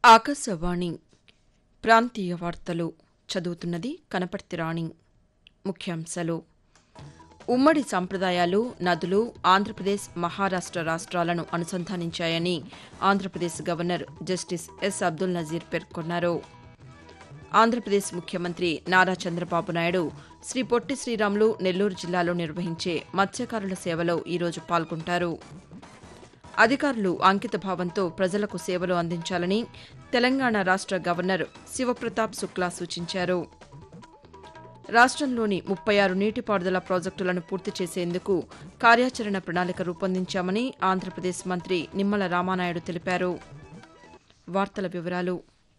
ఆకాశవాణి ప్రాంతీయ వార్తలు చదువుతున్నది కనపర్తి రాణి ముఖ్యాంశాలు ఉమ్మడి సంప్రదాయాలు నదులు ఆంధ్రప్రదేశ్ మహారాష్ట రాష్ట్రాలను అనుసంధానించాయని Andhra Pradesh governor justice S Abdul Nazeer పేర్కొన్నారు ఆంధ్రప్రదేశ్ ముఖ్యమంత్రి నారా చంద్రబాబు నాయుడు శ్రీ పొట్టి శ్రీరాములు నెల్లూరు జిల్లాలో నిర్వహించే మత్స్యకారుల సేవలో ఈరోజు పాల్గొంటారు అధికారులు అంకితభావంతో ప్రజలకు సేవలు అందించాలని తెలంగాణ రాష్ట గవర్నర్ శివప్రతాప్ శుక్లా సూచించారు రాష్టంలోని ముప్పై ఆరు నీటిపారుదల ప్రాజెక్టులను పూర్తి చేసేందుకు కార్యాచరణ ప్రణాళిక రూపొందించామని ఆంధ్రప్రదేశ్ మంత్రి నిమ్మల రామానాయుడు తెలిపారు వార్తల వివరాలు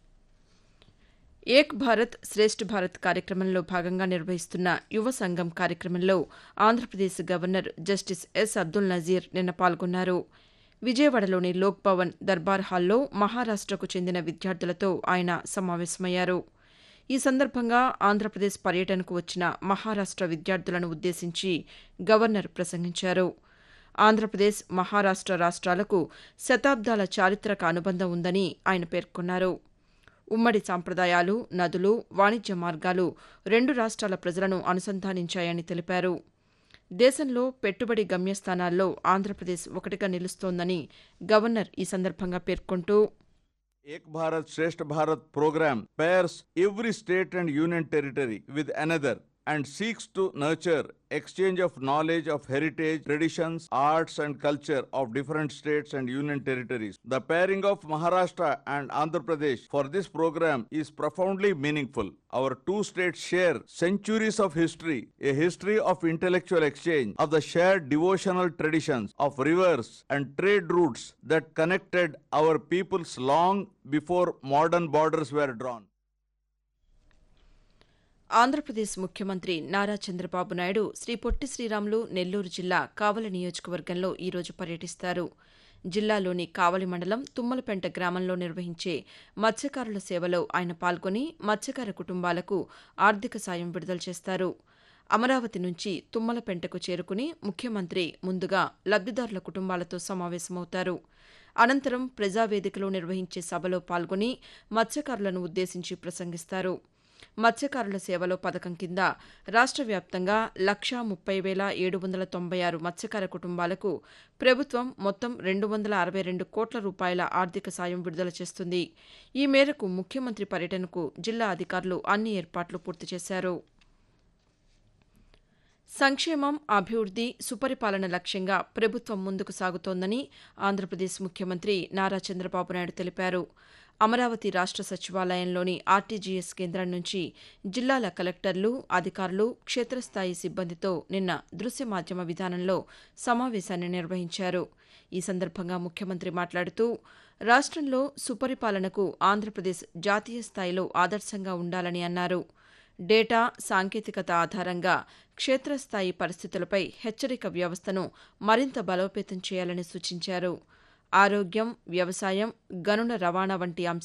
ఏక్ భారత్ శ్రేష్ఠ భారత్ కార్యక్రమంలో భాగంగా నిర్వహిస్తున్న యువ సంఘం కార్యక్రమంలో Andhra Pradesh governor justice S Abdul Nazeer నిన్న పాల్గొన్నారు విజయవాడలోని లోక్ భవన్ దర్బార్ హాల్లో మహారాష్టకు చెందిన విద్యార్థులతో ఆయన సమావేశమయ్యారు ఈ సందర్భంగా ఆంధ్రప్రదేశ్ పర్యటనకు వచ్చిన మహారాష్ట విద్యార్థులను ఉద్దేశించి గవర్నర్ ప్రసంగించారు ఆంధ్రప్రదేశ్ మహారాష్ట రాష్ట్రాలకు శతాబ్దాల చారిత్రక అనుబంధం ఉందని ఆయన పేర్కొన్నారు ఉమ్మడి సంప్రదాయాలు నదులు వాణిజ్య మార్గాలు రెండు రాష్ట్రాల ప్రజలను అనుసంధానించాయని తెలిపారు దేశంలో పెట్టుబడి గమ్యస్థానాల్లో ఆంధ్రప్రదేశ్ ఒకటిగా నిలుస్తోందని గవర్నర్ ఈ సందర్భంగా పేర్కొంటూ Ek Bharat Shresth Bharat program pairs every state and union territory with another and seeks to nurture exchange of knowledge of heritage, traditions, arts and culture of different states and union territories. The pairing of Maharashtra and Andhra Pradesh for this program is profoundly meaningful. Our two states share centuries of history, a history of intellectual exchange, of the shared devotional traditions, of rivers and trade routes that connected our peoples long before modern borders were drawn. Andhra Pradesh ముఖ్యమంత్రి నారా చంద్రబాబు నాయుడు శ్రీ పొట్టి శ్రీరాములు నెల్లూరు జిల్లా కావలి నియోజకవర్గంలో ఈరోజు పర్యటిస్తారు జిల్లాలోని కావలి మండలం తుమ్మలపెంట గ్రామంలో నిర్వహించే మత్స్యకారుల సేవలో ఆయన పాల్గొని మత్స్యకార కుటుంబాలకు ఆర్థిక సాయం విడుదల చేస్తారు అమరావతి నుంచి తుమ్మలపెంటకు చేరుకుని ముఖ్యమంత్రి ముందుగా లబ్దిదారుల కుటుంబాలతో సమావేశమవుతారు అనంతరం ప్రజావేదికలో నిర్వహించే సభలో పాల్గొని మత్స్యకారులను ఉద్దేశించి ప్రసంగిస్తారు మత్స్యకారుల సేవలో పథకం కింద రాష్ట్ర వ్యాప్తంగా లక్షా ముప్పై వేల ఏడు వందల తొంభై ఆరు మత్స్యకార కుటుంబాలకు ప్రభుత్వం మొత్తం రెండు వందల అరవై రెండు కోట్ల రూపాయల ఆర్థిక సాయం విడుదల చేస్తుంది ఈ మేరకు ముఖ్యమంత్రి పర్యటనకు జిల్లా అధికారులు అన్ని ఏర్పాట్లు పూర్తి చేశారు సంక్షేమం అభివృద్ది సుపరిపాలన లక్ష్యంగా ప్రభుత్వం ముందుకు సాగుతోందని ఆంధ్రప్రదేశ్ ముఖ్యమంత్రి నారా చంద్రబాబు నాయుడు తెలిపారు అమరావతి రాష్ట్ర సచివాలయంలోని ఆర్టీజీఎస్ కేంద్రం నుంచి జిల్లాల కలెక్టర్లు అధికారులు క్షేత్రస్థాయి సిబ్బందితో నిన్న దృశ్య మాధ్యమ విధానంలో సమావేశాన్ని నిర్వహించారు ఈ సందర్భంగా ముఖ్యమంత్రి మాట్లాడుతూ రాష్ట్రంలో సుపరిపాలనకు ఆంధ్రప్రదేశ్ జాతీయ స్థాయిలో ఆదర్శంగా ఉండాలని అన్నారు డేటా సాంకేతికత ఆధారంగా క్షేత్రస్థాయి పరిస్థితులపై హెచ్చరిక వ్యవస్థను మరింత బలోపేతం చేయాలని సూచించారు ఆరోగ్యం వ్యవసాయం గనుల రవాణా వంటి అంశాలు